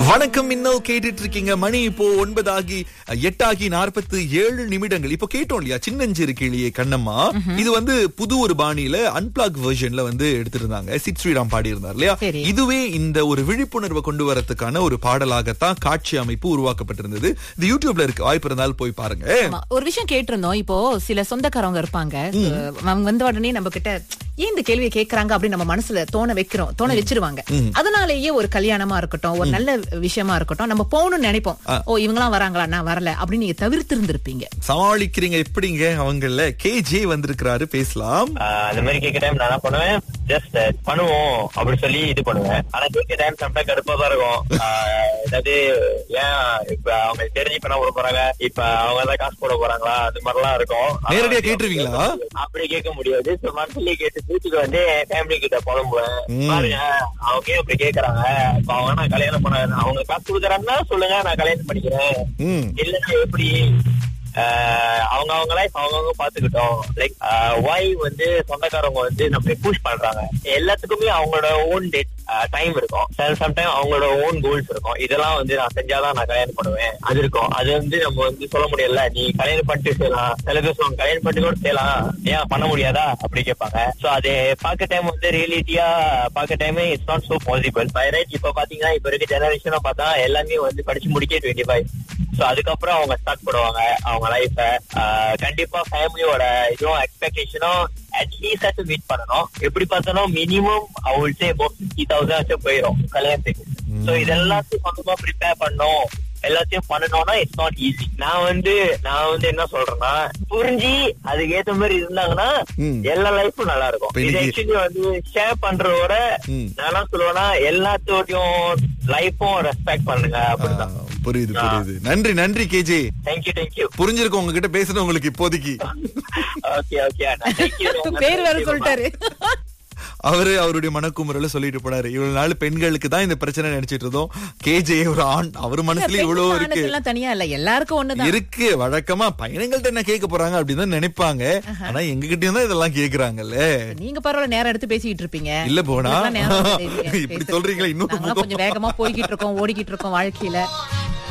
வணக்கம் இன்னும் கேட்டுட்டு இருக்கீங்க மணி இப்போ ஒன்பதாகி எட்டாகி நாற்பத்தி ஏழு நிமிடங்கள் இப்போ கேட்டோம் இல்லையா சின்னஞ்சிறு கிளியே கண்ணம்மா இது வந்து புது ஒரு பாணியில அன்பிளாக் வெர்ஷன்ல வந்து எடுத்திருந்தாங்க சித் ஸ்ரீராம் பாடி இருந்தார் இல்லையா சரி. இதுவே இந்த ஒரு விழிப்புணர்வை கொண்டு வரதுக்கான ஒரு பாடலாகத்தான் காட்சி அமைப்பு உருவாக்கப்பட்டிருந்தது இது யூடியூப்ல இருக்கு வாய்ப்பு இருந்தாலும் போய் பாருங்க ஆமா, ஒரு விஷயம் கேட்டிருந்தோம் இப்போ சில சொந்தக்காரவங்க இருப்பாங்க அவங்க வந்த உடனே நம்ம கிட்ட ஏன் இந்த கேள்வியை கேக்குறாங்க அப்படின்னு நம்ம மனசுல தோண வைக்கிறோம் தோண வச்சிருவாங்க அதனாலேயே ஒரு கல்யாணமா இருக்கட்டும் ஒரு நல்ல விஷயமா இருக்கட்டும் நம்ம போகணும்னு நினைப்போம் ஓ இவங்கலாம் வராங்களா நான் வரல அப்படின்னு நீங்க தவிர்த்து இருந்திருப்பீங்க சமாளிக்கிறீங்க எப்படிங்க அவங்கள கேஜே வந்திருக்கிறாரு பேசலாம் ஆஹ் அந்த மாதிரி கேட்க டைம் நான் என்ன பண்ணுவேன் ஜஸ்ட் பண்ணுவோம் அப்படி சொல்லி இது பண்ணுவேன் ஆனா கேட்க டைம் சம்டைம் கடுப்பா தான் இருக்கும் ஆஹ் அதாவது ஏன் இப்ப அவங்க தெரிஞ்சு இப்ப விட போறாங்க இப்ப அவங்க தான் காசு போட போறாங்களா அது மாதிரிலாம் இருக்கும் ஆனா நேரடியா கேட்டுருவீங்களா? அப்படி கேட்க முடியாது சோ மனசுலயே கேட்டு வீட்டுக்கு வந்து ஃபேமிலி கிட்ட புலம்புவேன் ம். பாருங்க அவங்க ஏன் இப்படி கேக்குறாங்க இப்ப அவங்க நான் கல்யாணம் பண்ண அவங்க காசு கொடுக்குறாங்கன்னா சொல்லுங்க நான் கல்யாணம் பண்ணிக்கிறேன் ம் இல்லன்னா எப்படி ஆஹ் அவங்க அவங்க லைஃப் அவங்கவுங்க பாத்துக்கிட்டோம் லைக் ஒய் வந்து சொந்தக்காரவங்க வந்து நம்ம புஷ் பண்றாங்க எல்லாத்துக்குமே அவங்களோட ஓன் டேட் டைம் இருக்கும் சம்டைம் அவங்களோட ஓன் கோல்ஸ் இருக்கும் இதெல்லாம் வந்து நான் செஞ்சாதான் நான் கல்யாணம் பண்ணுவேன் அது இருக்கும் அது வந்து நம்ம வந்து சொல்ல முடியல நீ கல்யாணம் பண்ணிட்டு செய்யலாம் சில பேர் சொல்லுவாங்க கல்யாணம் பண்ணிட்டு கூட செய்யலாம் ஏன் பண்ண முடியாதா அப்படி கேட்பாங்க சோ அது பார்க்க டைம் வந்து ரியலிட்டியா பார்க்க time it's not so possible by right இப்ப பாத்தீங்கன்னா இப்ப இருக்க ஜெனரேஷனா பார்த்தா எல்லாமே வந்து படிச்சு முடிக்க டுவெண்ட்டி ஃபைவ் சோ அதுக்கப்புறம் அவங்க ஸ்டார்ட் பண்ணுவாங்க அவங்க லைஃப கண்டிப்பா ஃபேமிலியோட இதுவும் எக்ஸ்பெக்டேஷனும் அட்லீஸ்ட் மீட் பண்ணணும் எப்படி பார்த்தாலும் மினிமம் அவள்கிட்ட இப்போ ஃபிஃப்டி தௌசண்ட் போயிடும் கல்யாணத்துக்கு சோ இதெல்லாத்தையும் சொந்தமா ப்ரிப்பேர் பண்ணணும் எல்லாத்தையும் பண்ணணும்னா இட்ஸ் நாட் ஈஸி நான் வந்து நான் வந்து என்ன சொல்றேன்னா புரிஞ்சு அதுக்கு ஏத்த மாதிரி இருந்தாங்கன்னா ம். எல்லா லைஃபும் நல்லா இருக்கும் இப்ப இது இன்னைக்கு- ஆக்சுவலி வந்து ஷேர் பண்றதோட ம். நான் என்ன சொல்லுவேன்னா எல்லாத்தோடையும் லைஃபும் ரெஸ்பெக்ட் பண்ணுங்க அப்படிதான் ஆ, புரியுது புரியுது நன்றி நன்றி கேஜே தேங்க்யூ தேங்க்யூ புரிஞ்சிருக்கும் உங்ககிட்ட பேசுறது உங்களுக்கு இப்போதைக்கு ஓகே ஓகே பேர் வேற சொல்லிட்டாரு அவரு அவருடைய மனக்குமுறல சொல்லிட்டு போனாரு இவ்வளவு நாள் பெண்களுக்கு தான் இந்த பிரச்சனை நினைச்சிட்டு இருந்தோம் கேஜே ஒரு ஆண் அவர் மனசுல இவ்வளவு இருக்கு ஆணுக்கெல்லாம் தனியா இல்ல எல்லாருக்கும் ஒண்ணுதான் இருக்கு வழக்கமா பையனங்கள்ட்ட என்ன கேட்க போறாங்க அப்படின்னு தான் நினைப்பாங்க ஆனா எங்க கிட்டயும் தான் இதெல்லாம் கேக்குறாங்கல்ல நீங்க பரவாயில்ல நேரம் எடுத்து பேசிக்கிட்டு இருப்பீங்க இல்ல போனா உங்களுக்கெல்லாம் நேரம் தெரியுது. இப்படி பேசுறது. சொல்றீங்களா இன்னொரு நாங்கெல்லாம் கொஞ்சம் வேகமா போய்கிட்டு இருக்கோம் ஓடிக்கிட்டு இருக்கோம் வாழ்க்கையில